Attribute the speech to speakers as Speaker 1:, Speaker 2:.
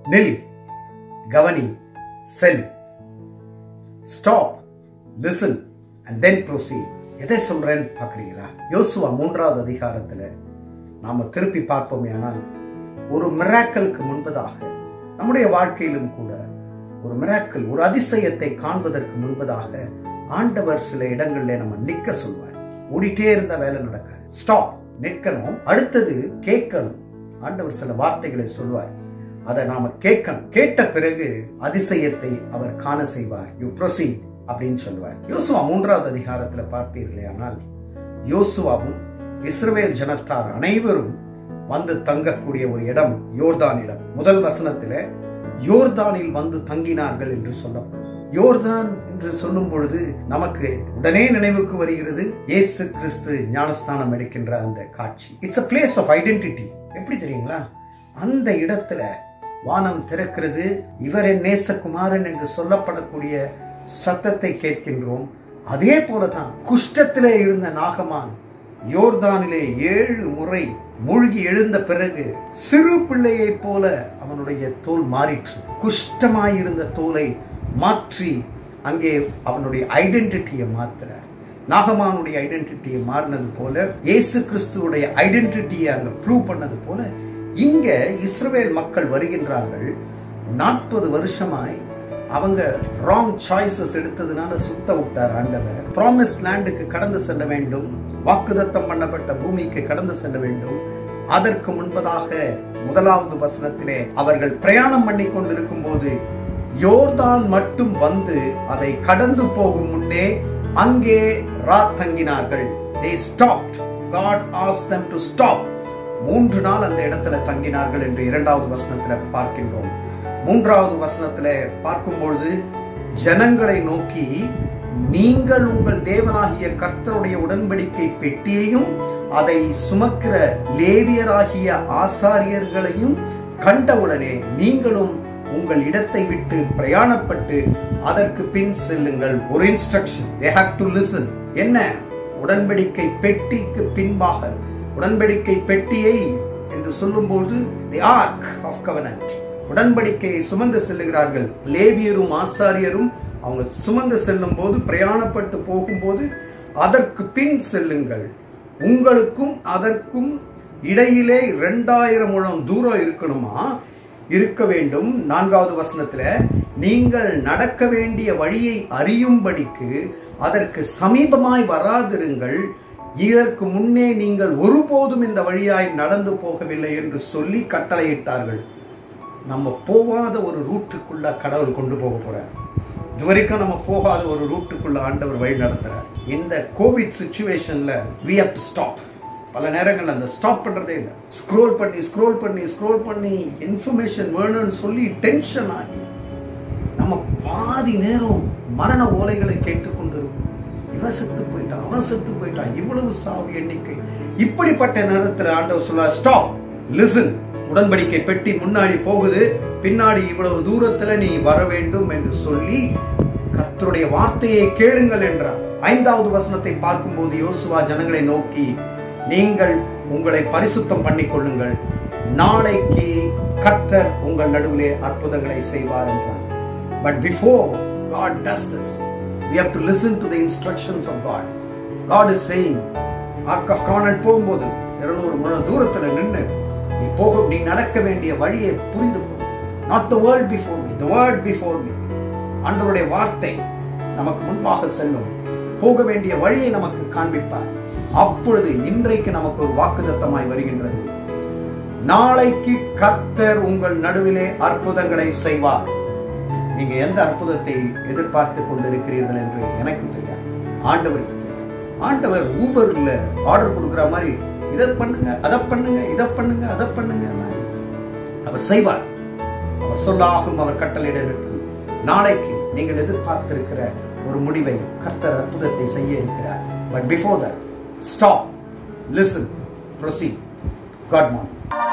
Speaker 1: நில் கவனி செல் stop listen and then proceed எதை சொல்றேன்னு பாக்குறீங்களா யோசுவா மூன்றாவது அதிகாரத்துல நாம திருப்பி பார்ப்போமே ஆனால் ஒரு மிராக்கலுக்கு முன்பதாக நம்முடைய வாழ்க்கையிலும் கூட ஒரு மிராக்கல் ஒரு அதிசயத்தை காண்பதற்கு முன்பதாக ஆண்டவர் சில இடங்கள்ல நம்ம நிக்க சொல்வார் ஓடிட்டே இருந்த வேலை நடக்காது ஸ்டாப் நிற்கணும் அடுத்தது கேட்கணும் ஆண்டவர் சில வார்த்தைகளை சொல்வார் அதை நாம கேட்கணும் கேட்ட பிறகு அதிசயத்தை அவர் காண செய்வார் யூ ப்ரொசீட் அப்படின்னு சொல்லுவார் யோசுவா மூன்றாவது அதிகாரத்துல பார்ப்பீர்களே ஆனால் யோசுவாவும் இஸ்ரவேல் ஜனத்தார் அனைவரும் வந்து தங்கக்கூடிய ஒரு இடம் யோர்தான் இடம் முதல் வசனத்துல யோர்தானில் வந்து தங்கினார்கள் என்று சொல்லப்படும் யோர்தான் என்று சொல்லும் பொழுது நமக்கு உடனே நினைவுக்கு வருகிறது இயேசு கிறிஸ்து ஞானஸ்தானம் எடுக்கின்ற அந்த காட்சி it's a place of identity எப்படி தெரியுங்களா அந்த இடத்துல வானம் திறக்கிறது இவர் என் நேசகுமாரன் என்று சொல்லப்படக்கூடிய சத்தத்தை கேட்கின்றோம் அதே போலதான் குஷ்டத்திலே இருந்த நாகமான் யோர்தானிலே ஏழு முறை மூழ்கி எழுந்த பிறகு சிறு பிள்ளையைப் போல அவனுடைய தோல் மாறிற்று குஷ்டமாயிருந்த தோலை மாற்றி அங்கே அவனுடைய ஐடென்டிட்டியை மாத்துறார் நாகமானுடைய ஐடென்டிட்டியை மாறினது போல இயேசு கிறிஸ்துவுடைய ஐடென்டிட்டியை அங்க ப்ரூவ் பண்ணது போல இங்க இஸ்ரவேல் மக்கள் வருகின்றார்கள் நாற்பது வருஷமாய் அவங்க ராங் சாய்ஸஸ் எடுத்ததுனால சுத்த விட்டார் ஆண்டவர் ப்ராமிஸ் லேண்டுக்கு கடந்து செல்ல வேண்டும் வாக்குதத்தம் பண்ணப்பட்ட பூமிக்கு கடந்து செல்ல வேண்டும் அதற்கு முன்பதாக முதலாவது வசனத்திலே அவர்கள் பிரயாணம் பண்ணி கொண்டிருக்கும் போது யோர்தான் மட்டும் வந்து அதை கடந்து போகும் முன்னே அங்கே ராத் தங்கினார்கள் they stopped god asked them to stop மூன்று நாள் அந்த இடத்துல தங்கினார்கள் என்று இரண்டாவது வசனத்துல பார்க்கின்றோம் மூன்றாவது வசனத்துல பார்க்கும்பொழுது ஜனங்களை நோக்கி நீங்கள் உங்கள் தேவனாகிய கர்த்தருடைய உடன்படிக்கை பெட்டியையும் அதை சுமக்கிற லேவியராகிய ஆசாரியர்களையும் கண்டவுடனே நீங்களும் உங்கள் இடத்தை விட்டு பிரயாணப்பட்டு அதற்கு பின் செல்லுங்கள் ஒரு instruction they have to listen என்ன உடன்படிக்கை பெட்டிக்கு பின்பாக உடன்படிக்கை பெட்டியை என்று சொல்லும்போது தி ஆர்க் ஆஃப் கவனன்ட் உடன்படிக்கையை சுமந்து செல்லுகிறார்கள் லேவியரும் ஆசாரியரும் அவங்க சுமந்து செல்லும் போது பிரயாணப்பட்டு போகும்போது அதற்கு பின் செல்லுங்கள் உங்களுக்கும் அதற்கும் இடையிலே இரண்டாயிரம் முழம் தூரம் இருக்கணுமா இருக்க வேண்டும் நான்காவது வசனத்துல நீங்கள் நடக்க வேண்டிய வழியை அறியும்படிக்கு அதற்கு சமீபமாய் வராதிருங்கள் இதற்கு முன்னே நீங்கள் ஒருபோதும் இந்த வழியாய் நடந்து போகவில்லை என்று சொல்லி கட்டளையிட்டார்கள் நம்ம போகாத ஒரு ரூட்டுக்குள்ள கடவுள் கொண்டு போக போறார் இதுவரைக்கும் நம்ம போகாத ஒரு ரூட்டுக்குள்ள ஆண்டவர் வழி நடத்துறார் இந்த கோவிட் சுச்சுவேஷன்ல வி ஹவ் டு ஸ்டாப் பல நேரங்கள்ல அந்த ஸ்டாப் பண்றதே இல்லை ஸ்க்ரோல் பண்ணி ஸ்க்ரோல் பண்ணி ஸ்க்ரோல் பண்ணி இன்ஃபர்மேஷன் வேணும்னு சொல்லி டென்ஷன் ஆகி நம்ம பாதி நேரம் மரண ஓலைகளை கேட்டுக்கொண்டு இருக்கோம் இவன் செத்து போயிட்டான் அவன் செத்து போயிட்டான் இவ்வளவு சாவு எண்ணிக்கை இப்படிப்பட்ட நேரத்தில் ஆண்டவர் சொல்ல ஸ்டாப் லிசன் உடன்படிக்கை பெட்டி முன்னாடி போகுது பின்னாடி இவ்வளவு தூரத்துல நீ வர வேண்டும் என்று சொல்லி கர்த்தருடைய வார்த்தையை கேளுங்கள் என்றார் ஐந்தாவது வசனத்தை பார்க்கும்போது யோசுவா ஜனங்களை நோக்கி நீங்கள் உங்களை பரிசுத்தம் பண்ணிக் கொள்ளுங்கள் நாளைக்கு கர்த்தர் உங்கள் நடுவிலே அற்புதங்களை செய்வார் என்றார் but before God does this we have to listen to the instructions of God God is saying ark of Canaan போகும்போது இருநூறு முழ தூரத்துல நின்று நீ போக நீ நடக்க வேண்டிய வழியை புரிந்து கொள் not the world before me the world before me ஆண்டவருடைய வார்த்தை நமக்கு முன்பாக செல்லும் போக வேண்டிய வழியை நமக்கு காண்பிப்பார் அப்பொழுது இன்றைக்கு நமக்கு ஒரு வாக்குதத்தமாய் வருகின்றது நாளைக்கு கர்த்தர் உங்கள் நடுவிலே அற்புதங்களை செய்வார் நீங்க எந்த அற்புதத்தை எதிர்பார்த்து கொண்டிருக்கிறீர்கள் என்று எனக்கு தெரியாது ஆண்டவருக்கு தெரியும் ஆண்டவர் ஊபர்ல ஆர்டர் கொடுக்கிற மாதிரி இதை பண்ணுங்க அதை பண்ணுங்க இதை பண்ணுங்க அதை பண்ணுங்க அவர் செய்வார் அவர் சொல்லாகும் அவர் கட்டளையிட நிற்கும் நாளைக்கு நீங்கள் எதிர்பார்த்திருக்கிற ஒரு முடிவை கர்த்தர் அற்புதத்தை செய்ய இருக்கிறார் but before that stop listen proceed good morning